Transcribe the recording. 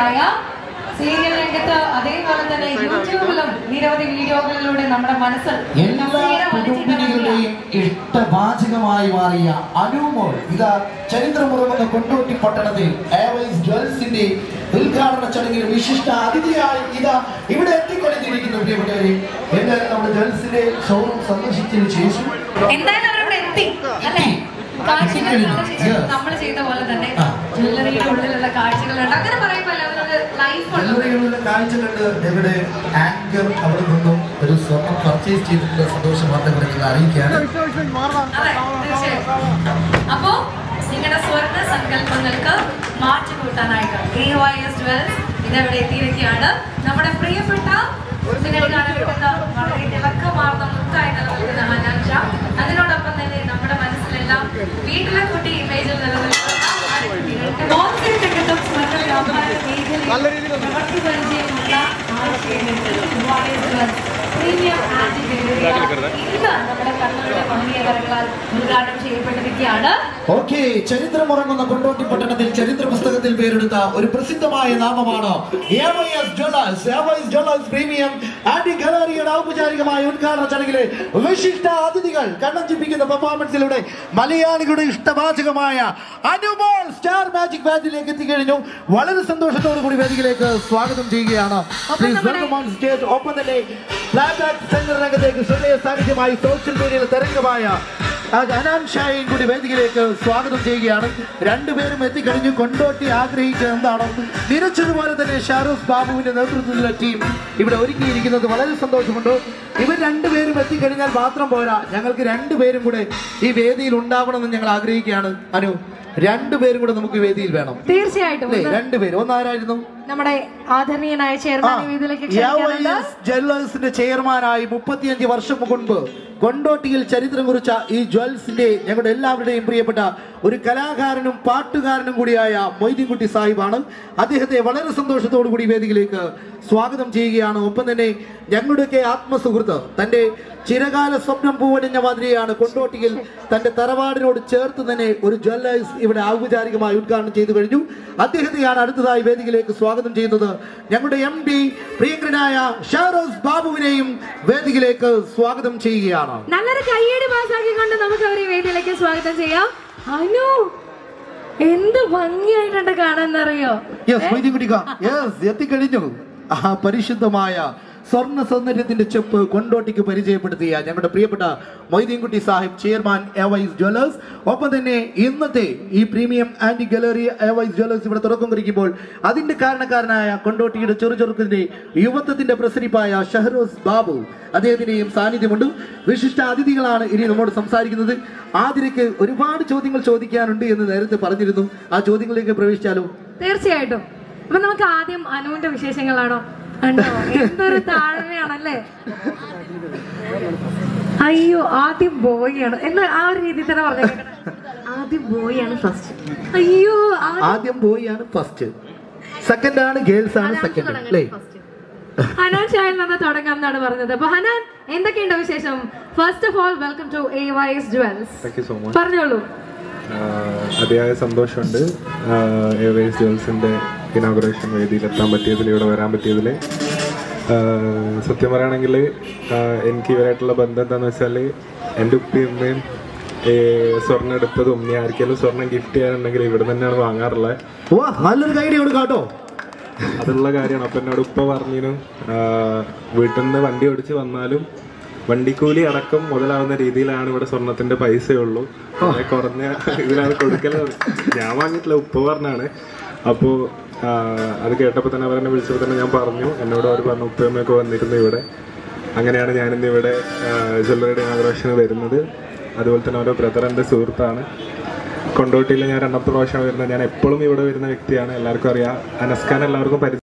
സുന്ദരനായ സീരിയൽ രംഗത്ത് അതേപോലെ തന്നെ യൂട്യൂബിലും നിരവധി വീഡിയോകളിലൂടെ നമ്മുടെ മനസ്സിൽ എല്ലാ കസേര വലിച്ചിട്ട് കുടുംബിനികളുടെയും ഇഷ്ടവാചകമായി മാറിയ അനുമോൾ ഇതാ ചരിത്രമുറങ്ങുന്ന കൊണ്ടോട്ടി പട്ടണത്തിൽ എയർവൈസ് ജ്വൽസിന്റെ ഉദ്ഘാടന ചടങ്ങിൽ വിശിഷ്ട അതിഥിയായി ഇതാ ഇവിടെ എത്തിക്കൊണ്ടിരിക്കുന്നു പ്രിയപ്പെട്ടവരെ എന്തായാലും നമ്മുടെ ജ്വൽസിന്റെ ഷോറൂം സന്ദർശിച്ചതിന് ശേഷം എന്തായാലും അവരവിടെ എത്തി അല്ലേ കാഴ്ചകൾ നമ്മൾ ചെയ്ത പോലെ തന്നെ ആ. ജ്വല്ലറിയുടെ ഉള്ളിലുള്ള കാഴ്ചകളുണ്ട് അങ്ങനെ പറയുമ്പോൾ അവരൊരു ലൈഫ് ഉണ്ട് ജ്വല്ലറികളിലെ കാഴ്ച കണ്ട് ഞങ്ങളുടെ ആങ്കർ അവിടെ നിന്നും ഒരു സ്വർണം പർച്ചേസ് ചെയ്തിട്ടുള്ള സന്തോഷ വാർത്തകൾ നിങ്ങൾ അറിയിക്കുകയാണ് അതെ തീർച്ചയായും അപ്പോ നിങ്ങളുടെ സ്വർണ്ണ സങ്കല്പങ്ങൾക്ക് മാറ്റി കൂട്ടാനായിട്ട് എ വൈ എസ് ജുവൽസ് ഇതവിടെ എത്തിയിരിക്കുകയാണ് നമ്മുടെ പ്രിയപ്പെട്ട നിങ്ങൾ കാണാൻ പറ്റുന്ന വളരെ തിളക്കമാർന്ന മുത്തായി നിലനിൽക്കുന്ന ഹനാൻഷ അതിനോടൊപ്പം തന്നെ നമ്മുടെ മനസ്സിലെല്ലാം വീട്ടിലെ കുട്ടി ഇമേജിൽ നിലനിൽക്കുന്ന ആൺകുട്ടികൾക്ക് മോഹൻലാൽ രംഗത്തും സ്വർണ്ണ വ്യാപാര മേഖലയിൽ പ്രവർത്തി പരിചയമുള്ള ആശയങ്ങൾക്ക് ദുബായ് ജുവൽസ് പ്രീമിയം ആന്റി ഇന്ന് നമ്മുടെ കണ്ണൂരിലെ ഭംഗിയ കരകളാൽ ഉദ്ഘാടനം ചെയ്യപ്പെട്ടിരിക്കുകയാണ് ഓക്കെ ചരിത്രമുറങ്ങുന്ന കൊണ്ടോട്ടി പട്ടണത്തിൽ ചരിത്ര പുസ്തകത്തിൽ പേരെടുത്ത ഒരു പ്രസിദ്ധമായ നാമമാണ് AYS Jewelers. AYS Jewelers premium ആന്റി ഗാലറിയുടെ ഔപചാരികമായ ഉദ്ഘാടന ചടങ്ങിലെ വിശിഷ്ട അതിഥികൾ കണ്ണഞ്ചിപ്പിക്കുന്ന പെർഫോമൻസിലൂടെ മലയാളികളുടെ ഇഷ്ടവാചകമായ അനുമോൾ സ്റ്റാർ മാജിക് ബാൻഡിലേക്ക് എത്തിക്കഴിഞ്ഞു വളരെ സന്തോഷത്തോടു കൂടി വേദിയിലേക്ക് സ്വാഗതം ചെയ്യുകയാണ് Please welcome on stage. ഒപ്പം തന്നെ പ്ലാബാക്ക് സെന്റർ രംഗത്തേക്ക് ശ്രദ്ധേയ സാന്നിധ്യമായി സോഷ്യൽ മീഡിയയിൽ തരംഗമായ അനാൻ ഷായും കൂടി വേദിയിലേക്ക് സ്വാഗതം ചെയ്യുകയാണ് രണ്ടുപേരും എത്തിക്കഴിഞ്ഞു കൊണ്ടോട്ടി ആഗ്രഹിക്കുക എന്താണോ തിരിച്ചതുപോലെ തന്നെ ഷാറൂഖ് ബാബുവിന്റെ നേതൃത്വത്തിലുള്ള ടീം ഇവിടെ ഒരുക്കിയിരിക്കുന്നത് വളരെ സന്തോഷമുണ്ട് ഇവർ രണ്ടുപേരും എത്തിക്കഴിഞ്ഞാൽ മാത്രം പോരാ ഞങ്ങൾക്ക് രണ്ടുപേരും കൂടെ ഈ വേദിയിൽ ഉണ്ടാവണമെന്ന് ഞങ്ങൾ ആഗ്രഹിക്കുകയാണ് അനു രണ്ടുപേരും കൂടെ നമുക്ക് ഈ വേദിയിൽ വേണം തീർച്ചയായിട്ടും അല്ലേ രണ്ടുപേരും ഒന്നാരായിരുന്നു നമ്മുടെ ആദരണീയനായ ചെയർമാൻ വേദിയിലേക്ക് ക്ഷണിക്കാറുണ്ട് ജ്വല്ലേഴ്സിന്റെ ചെയർമാനായി മുപ്പത്തിയഞ്ച് വർഷം മുൻപ് കൊണ്ടോട്ടിയിൽ ചരിത്രം കുറിച്ച ഈ ജ്വൽസിന്റെ ഞങ്ങളുടെ എല്ലാവരുടെയും പ്രിയപ്പെട്ട ഒരു കലാകാരനും പാട്ടുകാരനും കൂടിയായ മൊയ്തീൻകുട്ടി സാഹിബാണ് അദ്ദേഹത്തെ വളരെ സന്തോഷത്തോടു കൂടി വേദിയിലേക്ക് സ്വാഗതം ചെയ്യുകയാണ് ഒപ്പം തന്നെ ഞങ്ങളുടെയൊക്കെ ആത്മസുഹൃത്ത് തന്റെ ചിരകാല സ്വപ്നം പൂവണിഞ്ഞ മാതിരിയാണ് കൊണ്ടോട്ടിയിൽ തന്റെ തറവാടിനോട് ചേർത്ത് തന്നെ ഒരു ജ്വല്ലേഴ്സ് ഇവിടെ ഔപചാരികമായി ഉദ്ഘാടനം ചെയ്തു കഴിഞ്ഞു അദ്ദേഹത്തെയാണ് അടുത്തതായി വേദിയിലേക്ക് സ്വാഗതം ചെയ്യുന്നത് ഞങ്ങളുടെ എം ഡി പ്രിയങ്കരനായ ഷാറോസ് ബാബുവിനെയും വേദിയിലേക്ക് സ്വാഗതം ചെയ്യുകയാണ് നല്ലൊരു കയ്യടി പാസ്സാക്കിക്കൊണ്ട് നമുക്ക് അവരെ വേദിയിലേക്ക് സ്വാഗതം ചെയ്യാം അനു എന്ത് ഭംഗിയായിട്ടുണ്ട് കാണാന്നറിയോ യെസ് മൊയ്തീൻകുട്ടിക്ക യെസ് എത്തിക്കഴിഞ്ഞു ആ പരിശുദ്ധമായ സ്വർണ്ണ സൗന്ദര്യത്തിന്റെ ചെപ്പ് കൊണ്ടോട്ടിക്ക് പരിചയപ്പെടുത്തിയ ഞങ്ങളുടെ പ്രിയപ്പെട്ട Moideenkutty Sahib chairman AYS jewellers ഒപ്പം തന്നെ ഇന്നത്തെ ഈ പ്രീമിയം ആന്റി ഗാലറി എവൈസ് ജ്വല്ലേഴ്സ് ഇവിടെ തുടക്കം കുറിക്കുമ്പോൾ അതിന്റെ കാരണക്കാരനായ കൊണ്ടോട്ടിയുടെ ചെറുചെറുക്കത്തിന്റെ യുവത്വത്തിന്റെ പ്രസരിപ്പായ ഷഹറോസ് ബാബു അദ്ദേഹത്തിന്റെയും സാന്നിധ്യമുണ്ട് വിശിഷ്ട അതിഥികളാണ് ഇനി നമ്മോട് സംസാരിക്കുന്നത് ആതിരയ്ക്ക് ഒരുപാട് ചോദ്യങ്ങൾ ചോദിക്കാനുണ്ട് എന്ന് നേരത്തെ പറഞ്ഞിരുന്നു ആ ചോദ്യങ്ങളിലേക്ക് പ്രവേശിച്ചാലോ തീർച്ചയായിട്ടും അപ്പൊ നമുക്ക് ആദ്യം അനുവിന്റെ വിശേഷങ്ങളാണോ ഉണ്ടോ എന്തൊരു താഴ്മയാണല്ലേ അയ്യോ ആദ്യം ബോയാണ് എന്ന് ആ ഒരു രീതിയിൽ തന്നെ പറഞ്ഞു ആദ്യം ബോയ് ആണ് ഫസ്റ്റ് അയ്യോ ആ- ആദ്യം ബോയ് ആണ് ഫസ്റ്റ് സെക്കൻഡ് ആണ് ഗേൾസ് ആണ് സെക്കൻഡ് അല്ലേ ഹനാൻ ഷായിൽ നിന്ന് തുടങ്ങാം എന്നാണ് പറഞ്ഞത് അപ്പൊ ഹനാൻ എന്തൊക്കെയുണ്ട് വിശേഷം first of all welcome to A Y S jewels thank you so much പറഞ്ഞോളൂ അതിയായ സന്തോഷമുണ്ട് എയർവേസ് ജേൾസിൻ്റെ ഇനാഗുറേഷൻ വേദിയിൽ എത്താൻ പറ്റിയതിൽ ഇവിടെ വരാൻ പറ്റിയതിൽ ആഹ് സത്യം പറയുകയാണെങ്കിൽ എനിക്ക് ഇവരായിട്ടുള്ള ബന്ധം എന്താണെന്ന് വെച്ചാൽ എൻ്റെ ഉപ്പയും ഉമ്മയും ഈ സ്വർണ്ണം എടുത്തതും ഇനി ആർക്കെങ്കിലും സ്വർണ്ണം ഗിഫ്റ്റ് ചെയ്യാനുണ്ടെങ്കിൽ ഇവിടെ തന്നെയാണ് വാങ്ങാറുള്ളത് വാ നല്ലൊരു കൈഡി കൊടുക്കാം കേട്ടോ അതുള്ള കാര്യമാണ് അപ്പം എന്നോട് ഉപ്പ പറഞ്ഞിരുന്നു ആഹ് വീട്ടിൽ നിന്ന് വണ്ടി ഓടിച്ച് വന്നാലും വണ്ടിക്കൂലി അടക്കം മുതലാവുന്ന രീതിയിലാണ് ഇവിടെ സ്വർണത്തിന്റെ പൈസയുള്ളൂ വളരെ കുറഞ്ഞ ഇതിലാണ് കൊടുക്കല് ഞാൻ വാങ്ങിയിട്ടില്ല ഉപ്പ പറഞ്ഞാണ് അപ്പോൾ അത് കേട്ടപ്പോൾ തന്നെ അവരെന്നെ വിളിച്ചപ്പോൾ തന്നെ ഞാൻ പറഞ്ഞു എന്നോട് അവർ പറഞ്ഞു ഉപ്പയമ്മയൊക്കെ വന്നിരുന്നു ഇവിടെ അങ്ങനെയാണ് ഞാനിന്ന് ഇവിടെ ജ്വല്ലറിയുടെ ഇനാഗ്രേഷന് വരുന്നത് അതുപോലെ തന്നെ ഓരോ ബ്രദർ എൻ്റെ സുഹൃത്താണ് കൊണ്ടോട്ടിയിൽ ഞാൻ രണ്ടാമത്തെ പ്രാവശ്യം വരുന്നത് ഞാൻ എപ്പോഴും ഇവിടെ വരുന്ന വ്യക്തിയാണ് എല്ലാവർക്കും അറിയാം അനസ്കാൻ എല്ലാവർക്കും പരിചയം